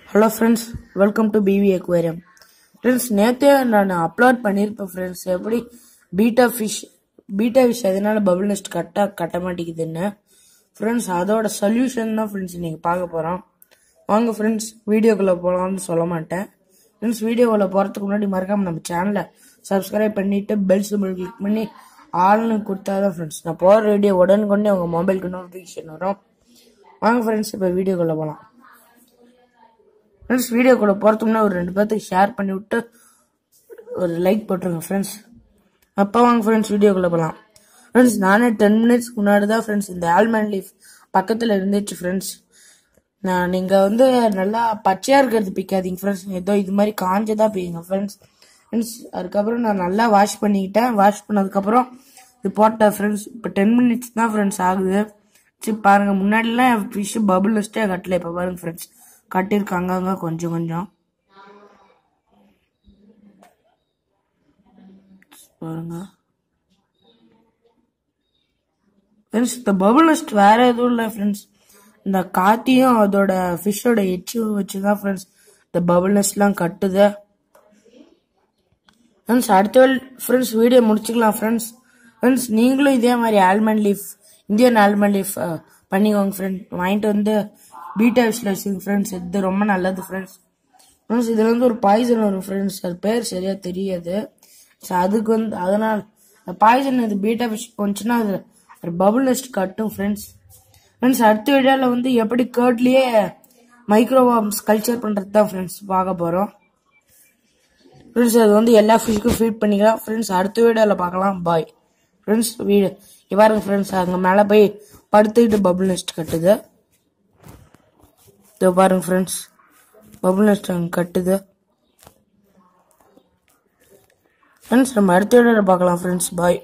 hello friends welcome to PV aquarium friends நேற்றே நான் upload பண்ணியிருப்பேன் ஃப்ரெண்ட்ஸ் எப்படி பீட்டா ஃபிஷ் பீட்டா ஃபிஷ் எதனால பபுள் நெஸ்ட் கட்ட கட்ட மாட்டேங்குதுன்னு ஃப்ரெண்ட்ஸ் அதோட சொல்யூஷன் தான் ஃப்ரெண்ட்ஸ் நீங்கள் பார்க்க போகிறோம் வாங்க ஃப்ரெண்ட்ஸ் வீடியோக்குள்ளே போகலாம்னு சொல்ல மாட்டேன் ஃப்ரெண்ட்ஸ் வீடியோக்குள்ளே போகிறதுக்கு முன்னாடி மறக்காமல் நம்ம சேனலை சப்ஸ்கிரைப் பண்ணிவிட்டு பெல் சிம்பிள் கிளிக் பண்ணி ஆள்னு கொடுத்தா தான் ஃப்ரெண்ட்ஸ் நான் போகிற வீடியோ உடனுக்குடனே உங்கள் மொபைலுக்கு நோட்டிஃபிகேஷன் வரும் வாங்க ஃப்ரெண்ட்ஸ் இப்போ வீடியோக்குள்ளே போகலாம் ஃப்ரெண்ட்ஸ் வீடியோக்குள்ளே போகிறதுக்குன்னா ஒரு ரெண்டு பேர்த்துக்கு ஷேர் பண்ணி விட்டு ஒரு லைக் போட்டுருங்க ஃப்ரெண்ட்ஸ் அப்போ வாங்க ஃப்ரெண்ட்ஸ் வீடியோக்குள்ளே போகலாம் ஃப்ரெண்ட்ஸ் நானே டென் மினிட்ஸ்க்கு முன்னாடி தான் ஃப்ரெண்ட்ஸ் இந்த ஆல்மண்ட் லீஃப் பக்கத்தில் இருந்துச்சு ஃப்ரெண்ட்ஸ் நான் நீங்கள் வந்து நல்லா பச்சையாக இருக்கிறது பிக்காதீங்க ஃப்ரெண்ட்ஸ் ஏதோ இது மாதிரி காஞ்சதாக பிய்யுங்க ஃப்ரெண்ட்ஸ் ஃப்ரெண்ட்ஸ் அதுக்கப்புறம் நான் நல்லா வாஷ் பண்ணிக்கிட்டேன் வாஷ் பண்ணதுக்கப்புறம் இது போட்டேன் ஃப்ரெண்ட்ஸ் இப்போ டென் மினிட்ஸ் தான் ஃப்ரெண்ட்ஸ் ஆகுது சரி பாருங்க முன்னாடிலாம் ஃபிஷ் பபுள் வச்சுட்டே கட்டல இப்போ பாருங்க ஃப்ரெண்ட்ஸ் கட்டியிருக்காங்க அங்க கொஞ்சம் கொஞ்சம் பாருங்க ஃப்ரெண்ட்ஸ் இந்த பபுள் நெஸ்ட் வேற எதுவும் இல்லை ஃப்ரெண்ட்ஸ் இந்த காத்தியும் அதோட ஃபிஷ்ஷோட எச்சும் வச்சு தான் ஃப்ரெண்ட்ஸ் இந்த பபுள் நெஸ்ட்லாம் கட்டுது ஃப்ரெண்ட்ஸ் அடுத்த ஃப்ரெண்ட்ஸ் வீடியோ முடிச்சுக்கலாம் ஃப்ரெண்ட்ஸ் ஃப்ரெண்ட்ஸ் நீங்களும் இதே மாதிரி almond leaf Indian almond leaf பண்ணிக்கோங்க ஃப்ரெண்ட் வாங்கிட்டு வந்து பீட்டா விஷில் வச்சுங்க ஃப்ரெண்ட்ஸ் இது ரொம்ப நல்லது ஃப்ரெண்ட்ஸ் ஃப்ரெண்ட்ஸ் இதில் வந்து ஒரு பாய்சன் வரும் ஃப்ரெண்ட்ஸ் அது பேர் சரியா தெரியாது ஸோ அதுக்கு வந்து அதனால் பாய்சன் இது பீட்டா ஃபிஷ் போச்சுன்னா அது ஒரு பபுள் நெஸ்ட் கட்டும் ஃப்ரெண்ட்ஸ் ஃப்ரெண்ட்ஸ் அடுத்த வீடியோவில் வந்து எப்படி கேர்ட்லேயே மைக்ரோவாம்ஸ் கல்ச்சர் பண்ணுறது தான் ஃப்ரெண்ட்ஸ் பார்க்க போகிறோம் ஃப்ரெண்ட்ஸ் அது வந்து எல்லா ஃபிஷ்க்கும் ஃபீட் பண்ணிக்கலாம் ஃப்ரெண்ட்ஸ் அடுத்த வீடியோவில் பார்க்கலாம் பாய் ஃப்ரெண்ட்ஸ் வீடு பாருங்க ஃப்ரெண்ட்ஸ் அங்கே மேலே போய் படுத்துக்கிட்டு பபுள் நெஸ்ட் கட்டுது இதோ பாருங்க ஃப்ரெண்ட்ஸ் பபுள் நெஸ்ட் அங்கே கட்டுது ஃப்ரெண்ட்ஸ் நம்ம அடுத்த வீடியோவில் பார்க்கலாம் ஃப்ரெண்ட்ஸ் பாய்